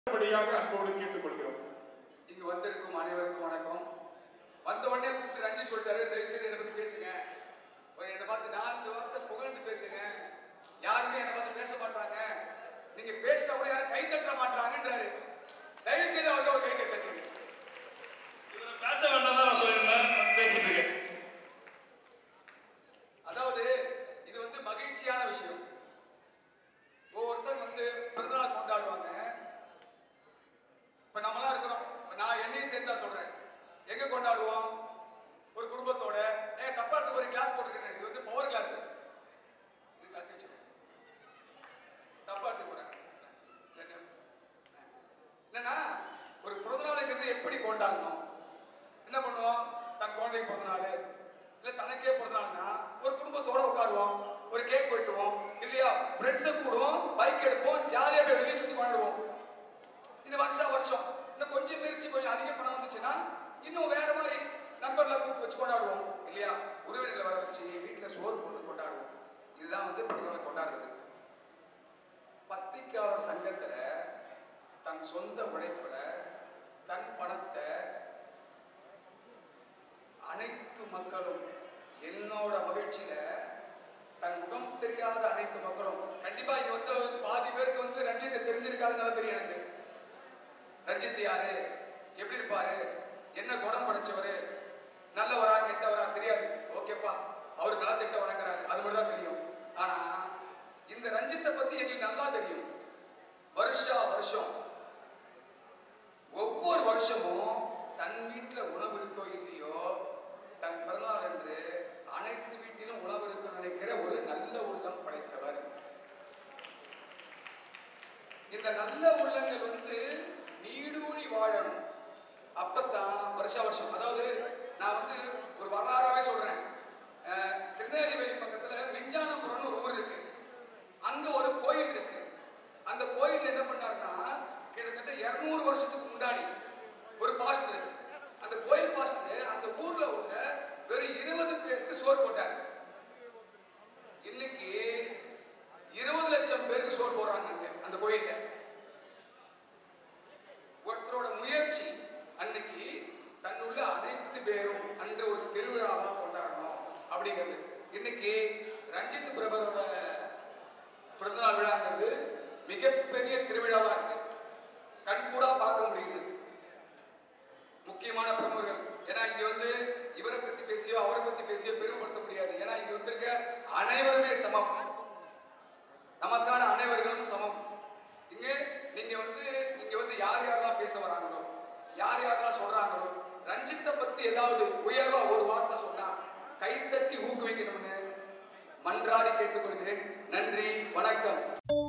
படியாக அன்போடு கேட்டுக்கொள்கிறோம் இங்கு வந்திருக்கும் அனைவருக்கும் வணக்கம் வந்த உடனே கூப்பிட்டு ரஞ்சி சொல்லிட்டாரு தயவு செய்து என்னை பத்தி பேசுங்க ஒரு என்னை பார்த்து நாலு வார்த்தை புகழ்ந்து பேசுங்க யாருமே என்னை பார்த்து பேச மாட்டாங்க நீங்க பேசினா கூட யாரும் கை தட்ட மாட்டாங்கன்றாரு தயவு செய்து அவருக்கு ஒரு கை தட்டுங்க இவரை பேச வேண்டாம் தான் நான் சொல்லியிருந்தேன் பேசிட்டு இருக்கேன் அதாவது இது வந்து மகிழ்ச்சியான விஷயம் ஒவ்வொருத்தர் வந்து பிறந்தநாள் கொண்டாடுவாங்க இப்ப நம்மளாம் இருக்கிறோம் இப்ப நான் என்னையும் சேர்த்து தான் சொல்றேன் எங்க கொண்டாடுவோம் ஒரு குடும்பத்தோட ஏ தப்பா எடுத்து ஒரு கிளாஸ் போட்டுருக்கேன் இது வந்து பவர் கிளாஸ் இது கட்டி வச்சிருக்கேன் தப்பா எடுத்து போறேன் என்னன்னா ஒரு பிறந்தநாளுங்கிறது எப்படி கொண்டாடணும் என்ன பண்ணுவோம் தன் குழந்தைக்கு பிறந்த நாள் இல்ல தனக்கே பிறந்த நாள்னா ஒரு குடும்பத்தோட உட்காருவோம் ஒரு கேக் வெட்டுவோம் இல்லையா ஃப்ரெண்ட்ஸை கூடுவோம் பைக் எடுப்போம் ஜாலியா போய் வெளியே சுத்தி கொண்டாடுவோம் இது வருஷம் வருஷம் இன்னும் கொஞ்சம் மிரிச்சு கொஞ்சம் அதிக பணம் வந்துச்சுன்னா இன்னும் வேற மாதிரி நண்பர்களை கூப்பிட்டு வச்சு கொண்டாடுவோம் இல்லையா உறவினர்களை வர வச்சு வீட்டுல சோறு போட்டு கொண்டாடுவோம் இதுதான் வந்து பிறந்தநாள் கொண்டாடுறது பத்திரிக்கையாளர் சங்கத்துல தன் சொந்த உழைப்புல தன் பணத்தை அனைத்து மக்களும் என்னோட மகிழ்ச்சியில தன் முகம் தெரியாத அனைத்து மக்களும் கண்டிப்பா இது வந்து வந்து பாதி பேருக்கு வந்து ரஞ்சித்தை தெரிஞ்சிருக்காதுன்னு தெரியும் எனக்கு ரஞ்சித் யாரு எப்படி இருப்பாரு என்ன குணம் படைச்சவரு நல்லவரா கெட்டவரா தெரியாது ஓகேப்பா அவர் நலத்திட்ட வணங்குறாரு அது மட்டும் தான் தெரியும் ஆனா இந்த ரஞ்சித்தை பத்தி எங்களுக்கு நல்லா தெரியும் வருஷா வருஷம் ஒவ்வொரு வருஷமும் தன் வீட்டுல உணவு இருக்கோ இல்லையோ தன் பிறந்தநாள் என்று அனைத்து வீட்டிலும் உணவு இருக்கும் நினைக்கிற ஒரு நல்ல உள்ளம் படைத்தவர் இந்த நல்ல உள்ளங்கள் வந்து நீடூழி வாழணும் அப்பதான் வருஷ வருஷம் அதாவது நான் வந்து ஒரு வரலாறாவே சொல்றேன் அஹ், திருநெல்வேலி பக்கத்துல விஞ்ஞானபுரம்னு ஒரு ஊர் இருக்கு அங்க ஒரு கோயில் இருக்கு அந்த கோயில் என்ன பண்ணாருன்னா கிட்டத்தட்ட 200 வருஷத்துக்கு முன்னாடி ஒரு பாஸ்டர் அந்த கோயில் பாஸ்டர் அந்த ஊர்ல உள்ள வெறும் இருபது பேருக்கு சோறு போட்டார் இன்னைக்கு இருபது லட்சம் பேருக்கு சோறு போடுறாங்க அங்க அந்த கோயில்ல ஒருத்தரோட முயற்சி அன்னைக்கு தன்னுள்ள அனைத்து பேரும் அன்று ஒரு திருவிழாவா கொண்டாடணும் அப்படிங்கிறது இன்னைக்கு ரஞ்சித் பிரபரோட பிறந்தநாள் விழாங்கிறது மிகப்பெரிய திருவிழாவா இருக்கு கண்கூடா பார்க்க முடியுது முக்கியமான பிரமுகர்கள் ஏன்னா இங்க வந்து இவரை பத்தி பேசியோ அவரை பத்தி பேசியோ பெருமைப்படுத்த முடியாது ஏன்னா இங்க வந்திருக்க அனைவருமே சமம் நமக்கான அனைவர்களும் சமம் இங்க நீங்க வந்து நீங்க வந்து யார் யாரெல்லாம் பேச வராங்களோ யார் யாரெல்லாம் சொல்றாங்களோ ரஞ்சித்தை பத்தி ஏதாவது உயர்வா ஒரு வார்த்தை சொன்னா கைத்தட்டி ஊக்குவிக்கணும்னு மன்றாடி கேட்டுக்கொள்கிறேன் நன்றி வணக்கம்